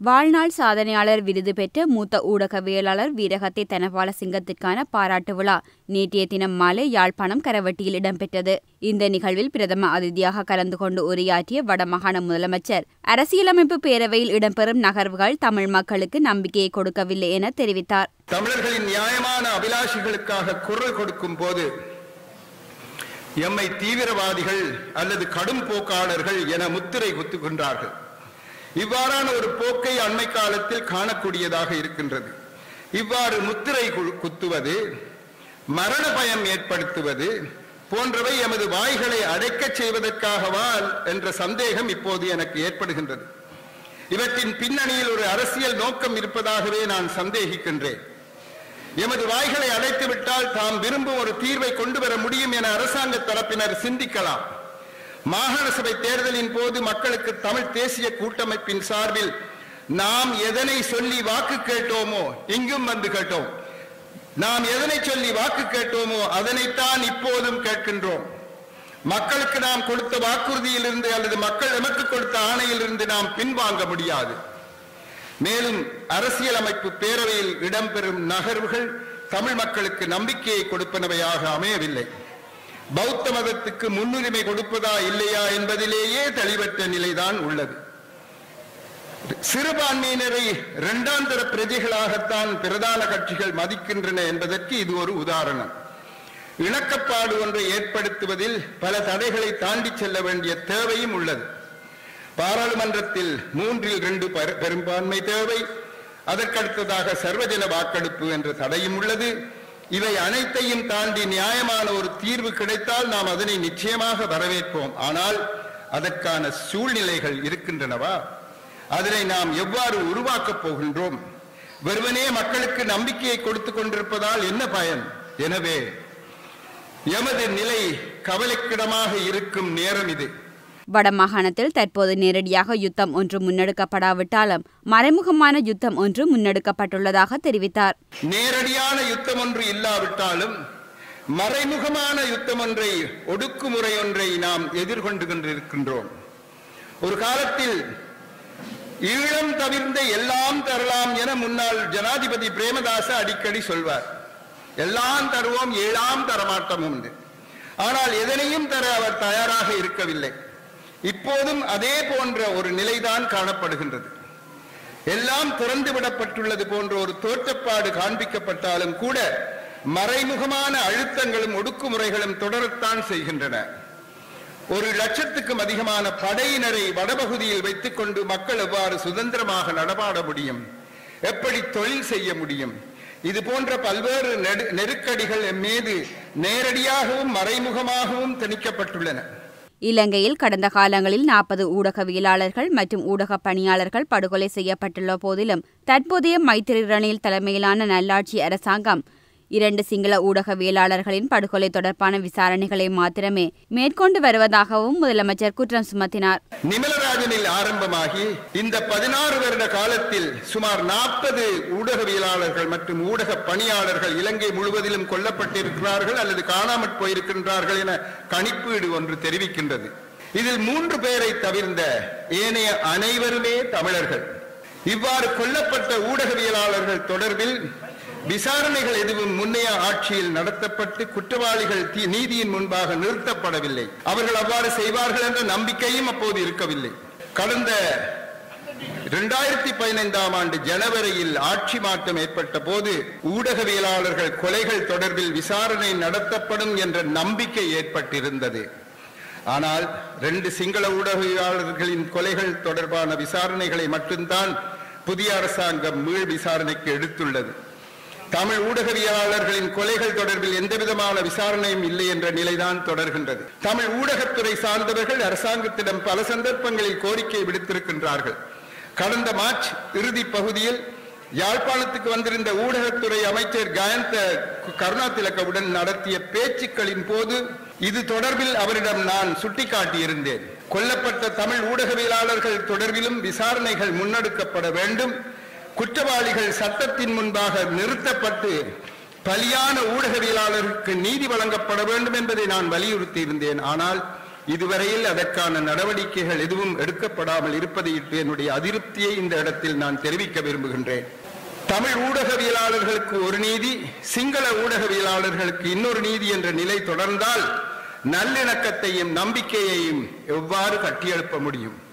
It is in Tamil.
வாழ்நாள் சாதனையாளர் விருது பெற்ற மூத்த ஊடகவியலாளர் வீரகத்தை தனபால சிங்கத்திற்கான பாராட்டு விழா நேற்றைய தினம் மாலை யாழ்ப்பாணம் கரவட்டியில் இடம்பெற்றது இந்த நிகழ்வில் பிரதம அதிதியாக கலந்து கொண்டு உரையாற்றிய வடமாகாண முதலமைச்சர் அரசியலமைப்பு பேரவையில் இடம்பெறும் நகர்வுகள் தமிழ் மக்களுக்கு நம்பிக்கையை கொடுக்கவில்லை என தெரிவித்தார் தமிழர்களின் நியாயமான அபிலாஷைகளுக்காக குரல் கொடுக்கும் போது எம்மை தீவிரவாதிகள் அல்லது கடும் போக்காளர்கள் என முத்திரை குத்துகின்றார்கள் இவ்வாறான ஒரு போக்கை அண்மை காலத்தில் காணக்கூடியதாக இருக்கின்றது இவ்வாறு முத்திரை கு- குத்துவது மரண பயம் ஏற்படுத்துவது போன்றவை எமது வாய்களை அடைக்கச் செய்வதற்காகவா என்ற சந்தேகம் இப்போது எனக்கு ஏற்படுகின்றது இவற்றின் பின்னணியில் ஒரு அரசியல் நோக்கம் இருப்பதாகவே நான் சந்தேகிக்கின்றேன் எமது வாய்களை அடைத்து விட்டால் தாம் விரும்பும் ஒரு தீர்வை கொண்டு வர முடியும் என அரசாங்க தரப்பினர் சிந்திக்கலாம் மாகாண சபை தேர்தலின் போது மக்களுக்கு தமிழ் தேசிய கூட்டமைப்பின் சார்பில் நாம் எதனை சொல்லி வாக்கு கேட்டோமோ இங்கும் வந்து கேட்டோம் நாம் எதனை சொல்லி வாக்கு கேட்டோமோ அதனைத்தான் இப்போதும் கேட்கின்றோம் மக்களுக்கு நாம் கொடுத்த வாக்குறுதியிலிருந்து அல்லது மக்கள் எமக்கு கொடுத்த ஆணையிலிருந்து நாம் பின்வாங்க முடியாது மேலும் அரசியலமைப்பு பேரவையில் இடம்பெறும் நகர்வுகள் தமிழ் மக்களுக்கு நம்பிக்கையை கொடுப்பனவையாக அமையவில்லை பௌத்த மதத்துக்கு முன்னுரிமை கொடுப்பதா இல்லையா என்பதிலேயே தெளிவற்ற நிலைதான் உள்ளது சிறுபான்மையினரை இரண்டாம் தர பிரஜைகளாகத்தான் பிரதான கட்சிகள் மதிக்கின்றன என்பதற்கு இது ஒரு உதாரணம் இணக்கப்பாடு ஒன்றை ஏற்படுத்துவதில் பல தடைகளை தாண்டி செல்ல வேண்டிய தேவையும் உள்ளது பாராளுமன்றத்தில் மூன்றில் இரண்டு பெரு- பெரும்பான்மை தேவை அதற்கடுத்ததாக சர்வஜன வாக்கெடுப்பு என்ற தடையும் உள்ளது இவை அனைத்தையும் தாண்டி நியாயமான ஒரு தீர்வு கிடைத்தால் நாம் அதனை நிச்சயமாக வரவேற்போம் ஆனால் அதற்கான சூழ்நிலைகள் இருக்கின்றனவா அதனை நாம் எவ்வாறு உருவாக்கப் போகின்றோம் வெறுமனே மக்களுக்கு நம்பிக்கையை கொடுத்துக் கொண்டிருப்பதால் என்ன பயன் எனவே எமது நிலை கவலைக்கிடமாக இருக்கும் நேரம் இது வடமாகாணத்தில் தற்போது நேரடியாக யுத்தம் ஒன்று முன்னெடுக்கப்படாவிட்டாலும் மறைமுகமான யுத்தம் ஒன்று முன்னெடுக்கப்பட்டுள்ளதாக தெரிவித்தார் நேரடியான யுத்தம் ஒன்று இல்லாவிட்டாலும் மறைமுகமான யுத்தம் ஒன்றை ஒடுக்குமுறை ஒன்றை நாம் எதிர்கொண்டு கொண்டிருக்கின்றோம் ஒரு காலத்தில் ஈழம் தவிர்ந்த எல்லாம் தரலாம் என முன்னாள் ஜனாதிபதி பிரேமதாச அடிக்கடி சொல்வார் எல்லாம் தருவோம் ஏழாம் தரமாட்டோம் உண்டு ஆனால் எதனையும் தர அவர் தயாராக இருக்கவில்லை இப்போதும் அதே போன்ற ஒரு நிலைதான் காணப்படுகின்றது எல்லாம் திறந்து விடப்பட்டுள்ளது போன்ற ஒரு தோற்றப்பாடு காண்பிக்கப்பட்டாலும் கூட மறைமுகமான அழுத்தங்களும் ஒடுக்குமுறைகளும் தொடரத்தான் செய்கின்றன ஒரு லட்சத்துக்கும் அதிகமான படையினரை வடபகுதியில் வைத்துக் கொண்டு மக்கள் எவ்வாறு சுதந்திரமாக நடமாட முடியும் எப்படி தொழில் செய்ய முடியும் இது போன்ற பல்வேறு நெடு- நெருக்கடிகள் எம் மீது நேரடியாகவும் மறைமுகமாகவும் திணிக்கப்பட்டுள்ளன இலங்கையில் கடந்த காலங்களில் நாற்பது ஊடகவியலாளர்கள் மற்றும் ஊடக பணியாளர்கள் படுகொலை செய்யப்பட்டுள்ள போதிலும் தற்போதைய மைத்திரி ரணில் தலைமையிலான நல்லாட்சி அரசாங்கம் இரண்டு சிங்கள ஊடகவியலாளர்களின் படுகொலை தொடர்பான விசாரணைகளை மாத்திரமே மேற்கொண்டு வருவதாகவும் முதலமைச்சர் குற்றம் சுமத்தினார் நிமலராஜனில் ஆரம்பமாகி இந்த பதினாறு வருட காலத்தில் சுமார் நாற்பது ஊடகவியலாளர்கள் மற்றும் ஊடக பணியாளர்கள் இலங்கை முழுவதிலும் கொல்லப்பட்டிருக்கிறார்கள் அல்லது காணாமற் போயிருக்கின்றார்கள் என கணிப்பீடு ஒன்று தெரிவிக்கின்றது இதில் மூன்று பேரை தவிர்ந்த ஏனைய அனைவருமே தமிழர்கள் இவ்வாறு கொல்லப்பட்ட ஊடகவியலாளர்கள் தொடர்பில் விசாரணைகள் எதுவும் முன்னைய ஆட்சியில் நடத்தப்பட்டு குற்றவாளிகள் தி- நீதியின் முன்பாக நிறுத்தப்படவில்லை அவர்கள் அவ்வாறு செய்வார்கள் என்ற நம்பிக்கையும் அப்போது இருக்கவில்லை கடந்த இரண்டாயிரத்தி பதினைந்தாம் ஆண்டு ஜனவரியில் ஆட்சி மாற்றம் ஏற்பட்ட போது ஊடகவியலாளர்கள் கொலைகள் தொடர்பில் விசாரணை நடத்தப்படும் என்ற நம்பிக்கை ஏற்பட்டிருந்தது ஆனால் ரெண்டு சிங்கள ஊடகவியலாளர்களின் கொலைகள் தொடர்பான விசாரணைகளை மட்டும்தான் புதிய அரசாங்கம் மீள் விசாரணைக்கு எடுத்துள்ளது தமிழ் ஊடகவியலாளர்களின் கொலைகள் தொடர்பில் எந்தவிதமான விசாரணையும் இல்லை என்ற நிலைதான் தொடர்கின்றது தமிழ் ஊடகத்துறை சார்ந்தவர்கள் அரசாங்கத்திடம் பல சந்தர்ப்பங்களில் கோரிக்கை விடுத்திருக்கின்றார்கள் கடந்த மார்ச் இறுதி பகுதியில் யாழ்ப்பாணத்துக்கு வந்திருந்த ஊடகத்துறை அமைச்சர் கயந்த கருணா திலக்கவுடன் நடத்திய பேச்சுக்களின் போது இது தொடர்பில் அவரிடம் நான் சுட்டிக்காட்டியிருந்தேன் கொல்லப்பட்ட தமிழ் ஊடகவியலாளர்கள் தொடர்பிலும் விசாரணைகள் முன்னெடுக்கப்பட வேண்டும் குற்றவாளிகள் சட்டத்தின் முன்பாக நிறுத்தப்பட்டு பலியான ஊடகவியலாளருக்கு நீதி வழங்கப்பட வேண்டும் என்பதை நான் வலியுறுத்தி இருந்தேன் ஆனால் இதுவரையில் அதற்கான நடவடிக்கைகள் எதுவும் எடுக்கப்படாமல் இருப்பதை என்னுடைய அதிருப்தியை இந்த இடத்தில் நான் தெரிவிக்க விரும்புகின்றேன் தமிழ் ஊடகவியலாளர்களுக்கு ஒரு நீதி சிங்கள ஊடகவியலாளர்களுக்கு இன்னொரு நீதி என்ற நிலை தொடர்ந்தால் நல்லிணக்கத்தையும் நம்பிக்கையையும் எவ்வாறு கட்டியெழுப்ப முடியும்